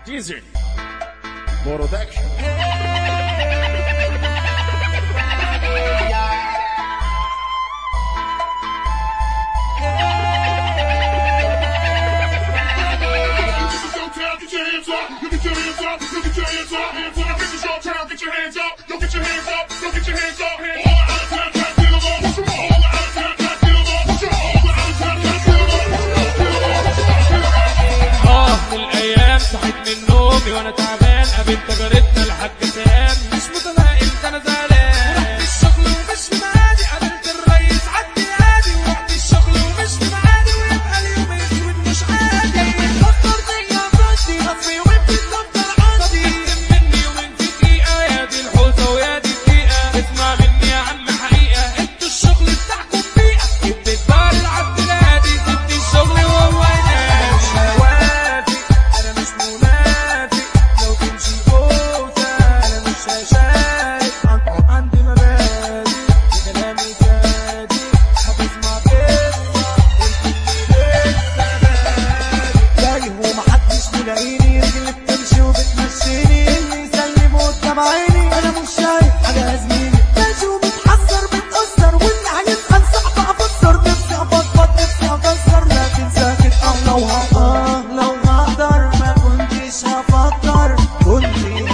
ديزل برودكشن Get your hands up, you get your hands up, you get your hands up, hands up. This is your town, get your hands up, yo, get your hands up, yo, get your hands up, hands up. All out of town, can't get along, push 'em all. All out of town, can't get along, push 'em all. All out of town, can't get along, push 'em all, get along, push 'em all, get along. اه من الايام صحيت من نومي وانا تعبان قابلت جارتنا الحاج سام مش متفائل ده انا زعلان رحت الشغل ومش في ميعادي قابلت الريس عدي عادي ورحت الشغل ومش في ميعادي ويبقى اليوم اسود مش عادي فكرتني يا بنتي غصبي وبتتفكر عندي مني ومن في دقيقة يا دي الحوسة ويا دي الدقيقة اسمع مني يا عم حقيقة انتوا الشغل بتاعكم بيئة جبت الدار العبد الهادي سبت الشغل وهو ينام مش هوافق انا مش منافق لو تمشي بوسة انا مش هشارك عن- عندي مبادئ وكلامي صادق هتسمع قصة والكل لسه بادئ تايه ومحدش ملاقيني رجلي بتمشي وبتمشيني اللي يسلم قدام عيني انا مش شايف حاجه يا زميلي ماشي ومتحسر بتأثر واللي هيسأل صعب افسر نفسي افضفض نفسي افسر لكن ساكت اه لو هقدر لو هقدر ما كنتش هفكر كنت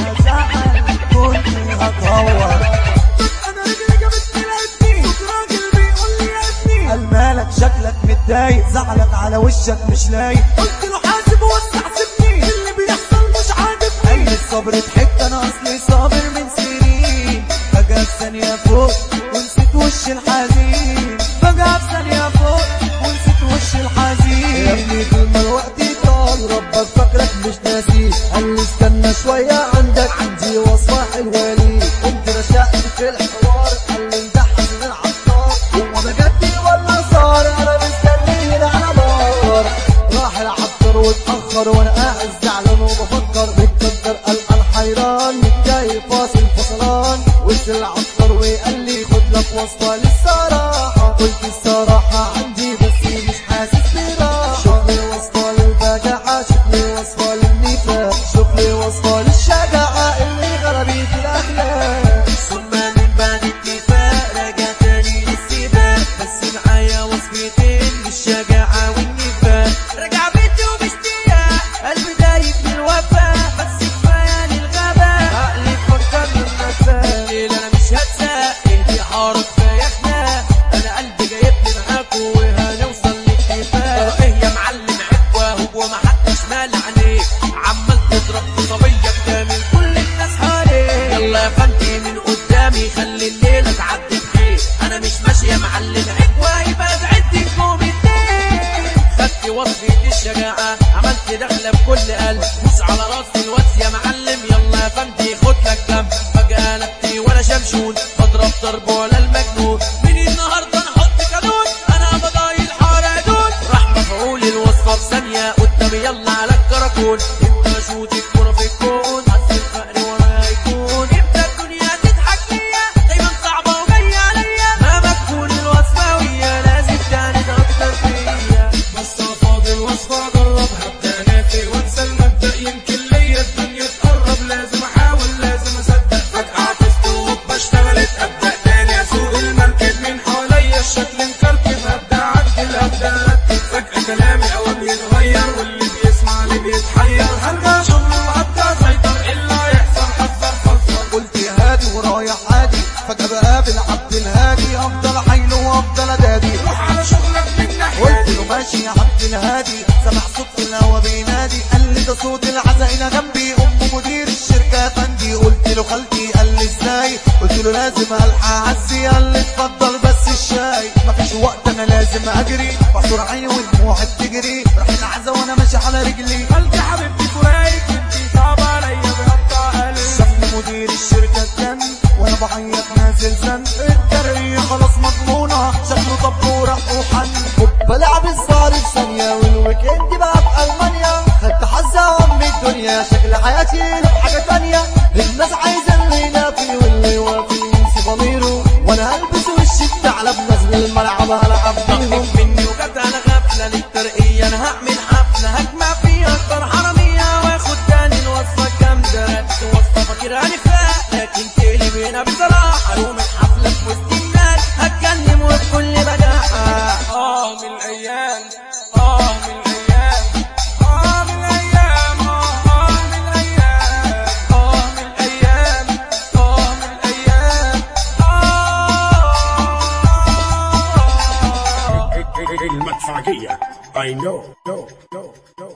هزعل كنت هتهور انا رجلي جابتني لقيتني صوت راجل بيقول لي يا ابني قال مالك شكلك متضايق زعلك على وشك مش لايق قلت له حاسب واستحسبني اللي بيحصل مش عاجبني اي الصبر ضحكت انا اصلي صابر من سنين فجأة في ثانية فوق ونسيت وش الحزين فجأة في ثانية فوق ونسيت وش الحزين يا ابني طول ما الوقت طال ربك فاكرك مش ناسي قال لي استنى شوية عندك عندي وصفة حلوة ليك كنت رشقت في الحوار قال لي انت حزين العطار هو ده جدي ولا صار انا مستني هنا على نار راح العطار واتأخر وانا قاعد زعلان وبفكر متقدر قلقان حيران متضايق فاصل فصلان وصل العطار وقال لي خد لك وصفة للصراحة قلت الصراحة عندي بس مش حاسس براحة شوف لي وصفة للبجاعة شوف لي وصفة للنفاق شوف لي وصفة للشجاعة اللي غربي في الأخلاق ثم من بعد اتفاق رجع تاني للسباق بس معايا وصفتين للشجاعة والنفاق رجع بيتي وباشتياق قلبي دايب من الوفاء بس كفاية للغباء عقلي فكر للنساء الليل انا مش هتساق اهدي حارة كفاية خناق انا قلبي جايبني معاكوا وهنوصل لاتفاق ايه يا معلم عكوة هو محدش مال عليك عمال تضرب في صبية كامل كل الناس حواليك يلا يا فندي من قدامي خلي الليلة تعدي بخير انا مش ماشي يا معلم عكوة يبقى بعد كوميتين خدت وصفة الشجاعة عملت دخلة بكل قلب بوس على راسي الواد يا معلم يلا يا فندي خد لك دم فجأة نبتي ولا شمشون بضرب ضرب ولا المجنون من النهاردة نحط قانون انا بضايل حرادون راح مفعول الوصفة في ثانية قدامي يلا على الكراكون انت شوت الكورة في الكون حس الفقر ولا هيكون امتى الدنيا تضحك ليا دايما صعبة وجاية عليا مهما تكون الوصفة ويا لازم تعند اكتر فيا بس فاضل وصفة اجربها ابدا انافق وانسى المبدأ يمكن ليا الدنيا تقرب لازم احاول لازم اصدق فجأة تستوب بشتغلت ابدا تاني اسوق المركب من حواليا الشكل مكركب ابدا اعدل ابدا ارتب فجأة كلامي اوام يتغير واللي بيسمع اللي بيتحير هرجع شغل وابدا اسيطر ايه اللي هيحصل حذر فلفل قلت يا هادي ورايح عادي فجأة بقابل عبد الهادي افضل حيل وافضل ادادي روح على شغلك من ناحية قلت له ماشي يا عبد الهادي سمع صوت في الهوا بينادي قال لي ده صوت العزاينة جنبي ام مدير الشركة فندي قلت له خالتي قال لي ازاي قلت له لازم الحق اعزي قال لي اتفضل بس الشاي مفيش وقت انا لازم اجري بعصر عيني ودموعي بتجري راح العزا وانا ماشي على رجلي قلبي حبيبتي فرايك انتي صعبة عليا بقطع قلبي شافني مدير الشركة الجن وانا بعيط نازل زن الترقية خلاص مضمونة شكله طب وراح وحن بلعب الصار في ثانية والويكند بقى في ألمانيا خدت حظة أم الدنيا شكل حياتي له حاجة تانية الناس عايزة اللي ينافي واللي يوافي ينسي ضميره وانا هلبس وش الثعلب نازل الملعب هلعب بيهم ضحك مني وجت على غفلة للترقية أنا هعمل حفلة هجمع فيها أكتر حرامية واخد تاني الوقت I know, no, no, no.